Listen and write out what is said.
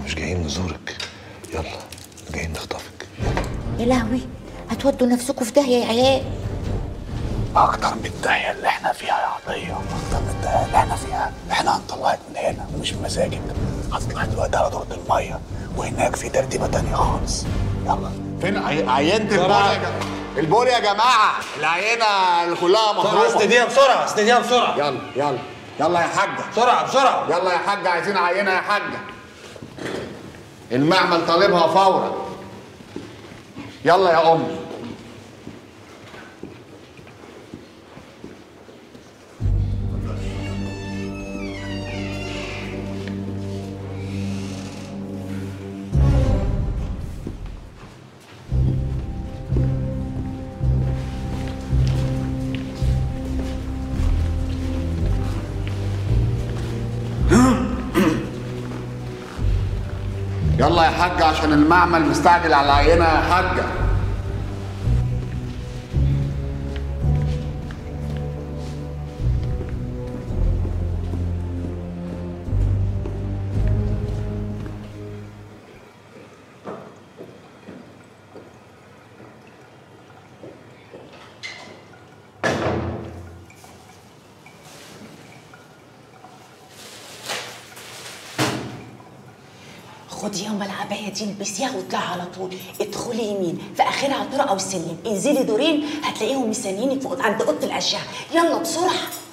مش جايين نزورك يلا جايين نخطفك يا لهوي هتودوا نفسكم في داهيه يا عيال اكتر من الداهيه اللي احنا فيها يا عطيه اكتر من الداهيه اللي احنا فيها احنا هنطلعك من هنا ومش بمزاجك هتطلع دلوقتي على دورة الميه وهناك في ترتيبه تانية خالص يلا فين عي- عينة البول يا جماعه البول يا جماعه العينه اللي كلها مضروبه اسنديها بسرعه اسنديها بسرعه يلا يلا يلا يا حاجه بسرعه بسرعه يلا يا حاجه عايزين عينه يا حاجه المعمل طالبها فورا يلا يا امي يلا يا حاجة عشان المعمل مستعجل على العينة يا حاجة خدي يوم العباية دي البسيها واطلعي على طول ادخلي يمين في اخرها الطرق او السلم انزلي دورين هتلاقيهم مستنيينك فوق عند اوضه الاشعه يلا بسرعه